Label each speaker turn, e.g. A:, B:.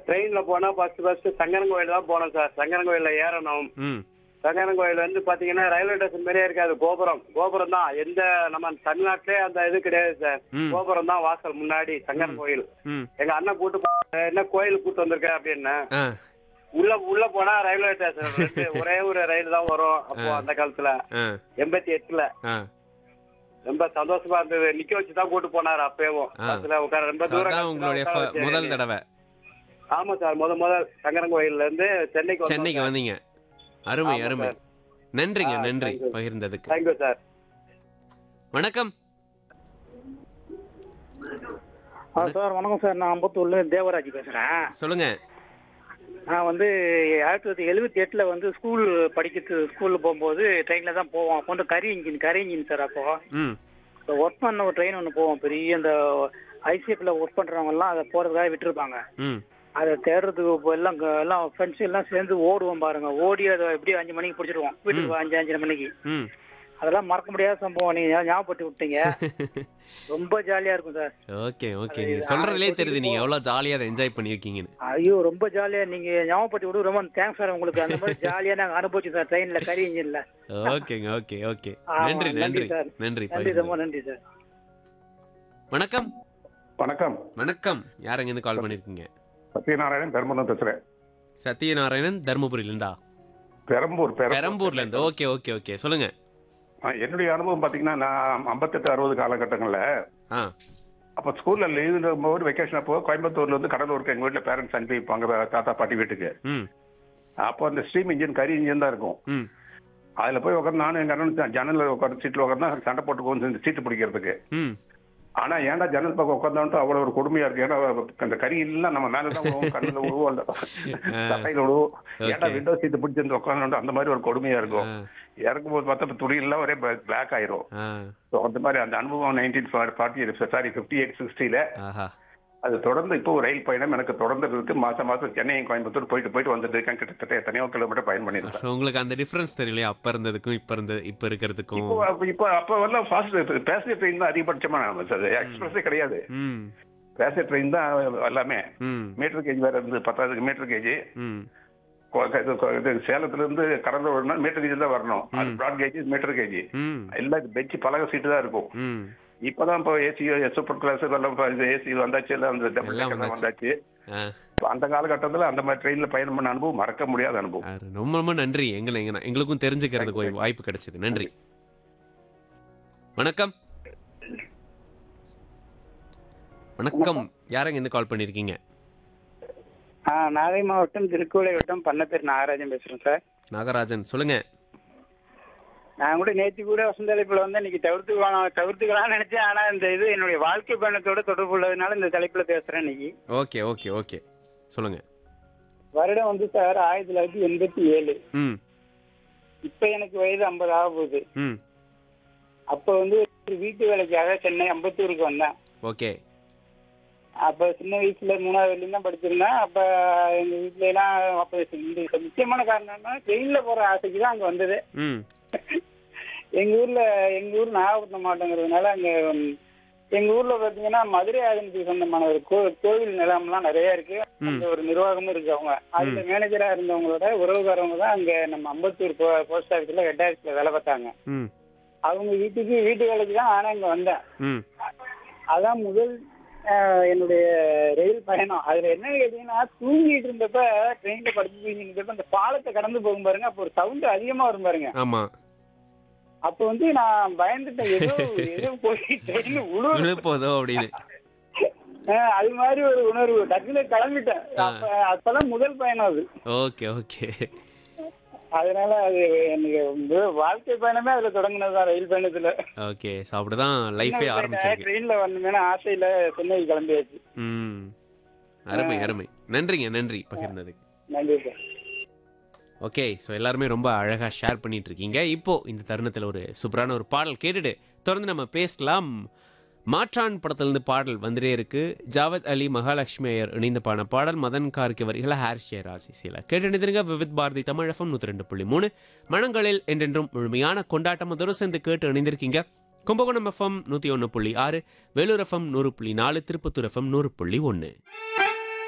A: ட்ரெயின்ல போனா first first Sankarankoil தான் போனோம் சார் சங்கரங்கோயில்ல ஏறணும்
B: ம்
A: சங்கரங்கோயில் வந்து பாத்தீங்கன்னா ரயில்வே ஸ்டேஷன் மாதிரியே இருக்காது கோபுரம் கோபுரம் தான் எந்த நம்ம தமிழ்நாட்டிலே அந்த இது கிடையாது சார்
B: ம்.
A: கோபுரம் தான் வாசல் முன்னாடி சங்கரங்கோயில்
B: ம்
A: எங்க அண்ணன் கூட்டு போ- என்ன கோயிலுக்கு கூட்டு வந்திருக்க அப்படின்னு
B: ஆ
A: உள்ள உள்ள போனா ரயில்வே ஸ்டேஷன் ரெண்டு ஒரே ஒரு ரயில் தான் வரும் அப்போ அந்த காலத்துல
B: ஆ
A: எண்பத்தி எட்டுல
B: ஆ
A: ரொம்ப சந்தோஷமா இருந்தது நிக்க வச்சு தான் கூட்டு போனாரு அப்பவும்
B: ஆ.
A: பஸ்ல உட்கார ரொம்ப தூரம்
B: அதான் உங்களுடைய
A: உட்கார
B: ஃப-
A: வச்சு.
B: முதல் தடவை
A: ஆமா சார் முத முதல் சங்கரங்கோயில்ல இருந்து சென்னைக்கு வந்தோம்
B: சென்னைக்கு
A: சார்.
B: வந்தீங்க அருமை
A: ஆமா
B: அருமை
A: சார்.
B: நன்றிங்க
A: ஆ,
B: நன்றி
A: thank you.
B: பகிர்ந்ததுக்கு
A: தேங்க்யூ சார்
B: வணக்கம்
C: ஆ சார் வணக்கம் சார் நான் அம்பத்தூர்ல தேவராஜ் பேசுறேன்
B: சொல்லுங்க
C: நான் வந்து ஆயிரத்தி தொள்ளாயிரத்தி எழுபத்தி எட்டில் வந்து ஸ்கூல் படிக்கிறது ஸ்கூலில் போகும்போது ட்ரெயினில் தான் போவோம் அப்போ வந்து கரி இன்ஜின் கரி இன்ஜின் சார் அப்போ
B: ம்
C: ஒர்க் பண்ண ஒரு ட்ரெயின் ஒன்று போவோம் பெரிய இந்த ஐசிஎஃப்ல ஒர்க் பண்ணுறவங்கலாம் அதை போகிறதுக்காக விட்டுருப்பாங்க
B: ம்
C: அதை தேடுறதுக்கு இப்போ எல்லாம் க- எல்லாம் ஃப்ரெண்ட்ஸ் எல்லாம் சேர்ந்து ஓடுவோம் பாருங்க ஓடி அதை எப்படியும் அஞ்சு மணிக்கு பிடிச்சிருவோம் வீட்டுக்கு அஞ்சு அஞ்சரை மணிக்கு
B: ம்
C: அதெல்லாம் மறக்க முடியாத சம்பவம் நீங்க ஞாபகப்படுத்தி விட்டீங்க ரொம்ப ஜாலியா இருக்கும் சார்
B: ஓகே ஓகே
C: அது
B: நீங்க
C: இது
B: சொல்றதுலயே
C: ஆ,
B: தெரியுது நீங்க
C: இப்போ-
B: எவ்வளவு ஜாலியா அதை என்ஜாய் பண்ணிருக்கீங்கன்னு
C: ஐயோ ரொம்ப ஜாலியா நீங்க ஞாபகப்படுத்தி விடு ரொம்ப தேங்க்ஸ் சார் உங்களுக்கு அந்த மாதிரி ஜாலியா நாங்க அனுபவிச்சோம் சார் ட்ரெயின்ல கரி இன்ஜின்ல
B: ஓகேங்க ஓகே ஓகே
C: ஆமா,
B: நன்றி
C: நன்றி
B: நன்றி
C: சார்.
B: நன்றி
C: நன்றி ரொம்ப
B: பகிர்ந்ததுக்கு.
C: நன்றி சார்
B: வணக்கம்
D: வணக்கம்
B: வணக்கம் யாருங்க இருந்து கால் பண்ணிருக்கீங்க
D: சத்யநாராயணன் பெரம்பூர் பேசுறேன்
B: சத்யநாராயணன் தருமபுரியில இருந்தா
D: பெரம்பூர்
B: பெரம்பூர்ல இருந்து ஓகே ஓகே ஓகே சொல்லுங்க
D: ஆ, என்னுடைய அனுபவம் பாத்தீங்கன்னா நான் ஐம்பத்தெட்டு அறுபது காலகட்டங்கள்ல
B: ஆ
D: அப்ப ஸ்கூல்ல லீவ் போது வெக்கேஷன் அப்போ கோயம்புத்தூர்ல இருந்து கடலூருக்கு எங்க வீட்டுல பேரண்ட்ஸ் அனுப்பி வைப்பாங்க தாத்தா பாட்டி வீட்டுக்கு
B: ம்
D: அப்போ அந்த ஸ்ட்ரீம் இன்ஜின் கரி இன்ஜின் தான் இருக்கும்
B: ம்
D: அதுல போய் உட்காந்து நானும் எங்க அண்ணன் ஜன்னல்ல உட்காந்து சீட்ல உட்காந்து சண்டை போட்டுக்குவோம் இந்த சீட்டு பிடிக்கிறதுக்கு
B: ம்
D: ஆனா ஏன்டா ஜன்னல் பக்கம் உட்காந்தான்ட்டு அவ்வளவு ஒரு கொடுமையா இருக்கு ஏன்னா அந்த கறி எல்லாம் நம்ம மேலதான் விழுவும் கண்ணுல விழுவும் அந்த தட்டையில விழுவும் ஏன்டா
B: Okay.
D: விண்டோ சீட்டு பிடிச்சிருந்து உட்காந்து அந்த மாதிரி ஒரு கொடுமையா இருக்கும்
B: ஆ,
D: இறக்கும் போது பார்த்தா துணி எல்லாம் ஒரே பிளாக் ஆயிரும்
B: ஆ,
D: ஸோ அந்த மாதிரி அந்த அனுபவம் nineteen forty sorry fifty eight சிக்ஸ்டியில்
B: ஆஹா
D: அது தொடர்ந்து இப்போ ஒரு ரயில் பயணம் எனக்கு தொடர்ந்து இருக்கு மாசம் மாசம் சென்னை கோயம்புத்தூர் போயிட்டு போயிட்டு வந்துட்டு இருக்கேன் கிட்டத்தட்ட எத்தனையோ கிலோமீட்டர் பயணம் பண்ணிருக்கேன்
B: ஸோ உங்களுக்கு அந்த டிஃபரன்ஸ் தெரியலையா அப்ப இருந்ததுக்கும் இப்ப இருந்த இப்ப இருக்கிறதுக்கும்
D: இப்போ அப்ப- இப்போ அப்போ எல்லாம் ஃபாஸ்ட் பேசஞ்சர் ட்ரெயின் தான் அதிகபட்சமான எக்ஸ்பிரஸே கிடையாது
B: ம்
D: பேசஞ்சர் ட்ரெயின் தான் எல்லாமே
B: ம்
D: மீட்டர் கேஜ் வேற இருந்து பத்தாயிரம் மீட்டர் கேஜ்
B: ம்
D: இது சேலத்துல இருந்து கடலூர்னா மீட்டர் கேஜ் தான் வரணும் அது ப்ராட் கேஜ் மீட்டர் கேஜ்
B: ம்
D: எல்லாம் பெஞ்ச் பலக சீட்டு தான் இருக்கும்
B: ம்
D: இப்பதான் இப்போ ஏசி சூப்பர் கிளாஸ் எல்லாம் ஏசி வந்தாச்சு எல்லாம் அந்த டபுள்
B: எல்லாம்
D: டெக்கர்
B: வந்தாச்சு.
D: வந்தாச்சு
B: ஆ
D: இப்ப அந்த காலகட்டத்துல அந்த மாதிரி ட்ரெயின்ல பயணம் பண்ண அனுபவம் மறக்க முடியாத அனுபவம்
B: ஆ, ரொம்ப ரொம்ப நன்றி எங்களை எங்க- எங்களுக்கும் தெரிஞ்சுக்கிறதுக்கு ஒரு வாய்ப்பு கிடைச்சது நன்றி வணக்கம் வணக்கம் யாரங்க இருந்து கால் பண்ணிருக்கீங்க
E: ஆ நாகை மாவட்டம் திருக்குவளை வட்டம் பண்ணப்பேர் நாகராஜன் பேசுறேன் சார்
B: நாகராஜன் சொல்லுங்க
E: நான் கூட நேற்று கூட வசந்தழைப்புல வந்து இன்னைக்கு தவிர்த்துக்கலாம் தவிர்த்துக்கலாம்னு நினைச்சேன் ஆனா இந்த இது என்னுடைய வாழ்க்கை பயணத்தோட தொடர்பு உள்ளதுனால இந்த தலைப்புல பேசுறேன் இன்னைக்கு
B: ஓகே ஓகே ஓகே சொல்லுங்க
E: வருடம் வந்து சார் ஆயிரத்தி தொள்ளாயிரத்தி எண்பத்தி ஏழு
B: ம்
E: இப்ப எனக்கு வயது ஐம்பது ஆக போகுது
B: ம்
E: அப்ப வந்து ஒரு வீட்டு வேலைக்காக சென்னை அம்பத்தூருக்கு வந்தேன்
B: ஓகே
E: அப்ப சின்ன வயசுல மூணாவது வரையும் தான் படிச்சிருந்தேன் அப்ப எங்க வீட்ல எல்லாம் அப்ப இந்த முக்கியமான காரணம்னா ட்ரெயின்ல போற ஆசைக்கு தான் அங்க வந்தது
B: ம்
E: எங்க ஊர்ல எங்க ஊர் நாகப்பட்டினம் மாவட்டங்கிறதுனால அங்க ம், எங்க ஊர்ல பாத்தீங்கன்னா மதுரை ஆதனத்துக்கு சொந்தமான ஒரு கோ- கோவில் நிலம்லாம் நிறைய இருக்கு அந்த ஒரு நிர்வாகமும் இருக்கு அவங்க அதுல மேனேஜரா இருந்தவங்களோட உறவுக்காரவங்க தான் அங்க நம்ம அம்பத்தூர் போ- போஸ்ட் ஆபீஸ்ல ஹெட் ஆபீஸ்ல வேலை பார்த்தாங்க
B: ம்
E: அவங்க வீட்டுக்கு வீட்டு வேலைக்கு தான் ஆனா இங்க வந்தேன்
B: ம்
E: அதான் முதல் அஹ், என்னுடைய ரயில் பயணம் அதுல என்ன கேட்டீங்கன்னா தூங்கிட்டு இருந்தப்ப ட்ரெயின்ல படுத்து தூங்கிட்டு இருந்தப்ப அந்த பாலத்தை கடந்து போகும் பாருங்க அப்போ ஒரு சவுண்ட் அதிகமா வரும் பாருங்க
B: ஆமா
E: அப்ப வந்து நான் பயந்துட்டேன் ஏதோ ஏதோ போய் ட்ரெயின் உழுவு
B: விழுப்போதோ அப்படின்னு
E: அது மாதிரி ஒரு உணர்வு டக்குனு கிளம்பிட்டேன் அப்ப அப்பதான் முதல் பயணம் அது
B: ஓகே ஓகே
E: அதனால அது எனக்கு வந்து வாழ்க்கை பயணமே அதுல தொடங்கினதுதான் ரயில் பயணத்துல
B: ஓகே ஸோ அப்படிதான் லைஃபே ஆரம்பிச்சிருக்கு
E: ட்ரெயின்ல வந்தோம்னா ஆசையில சென்னை கிளம்பியாச்சு
B: ம் அருமை அருமை நன்றிங்க நன்றி பகிர்ந்ததுக்கு
E: நன்றி சார்
B: ஓகே ஸோ எல்லாருமே ரொம்ப அழகாக ஷேர் பண்ணிட்டு இருக்கீங்க இப்போ இந்த தருணத்தில் ஒரு சூப்பரான ஒரு பாடல் கேட்டுட்டு தொடர்ந்து நம்ம பேசலாம் மாற்றான் படத்திலிருந்து பாடல் வந்துட்டே இருக்கு ஜாவத் அலி மகாலட்சுமி ஐயர் இணைந்த பாடின பாடல் மதன் கார்கி வரிகளை ஹாரிஸ் ஜெயராஜ் இசையில் கேட்டு நினைத்திருங்க விவித் பாரதி தமிழகம் நூற்றி ரெண்டு புள்ளி மூணு மனங்களில் என்றென்றும் முழுமையான கொண்டாட்டம் அதோடு சேர்ந்து கேட்டு இணைந்திருக்கீங்க கும்பகோணம் எஃப்எம் நூற்றி ஒன்று புள்ளி ஆறு வேலூர் எஃப்எம் நூறு புள்ளி நாலு திருப்பத்தூர் எஃப்எம் நூறு புள்ளி ஒன்று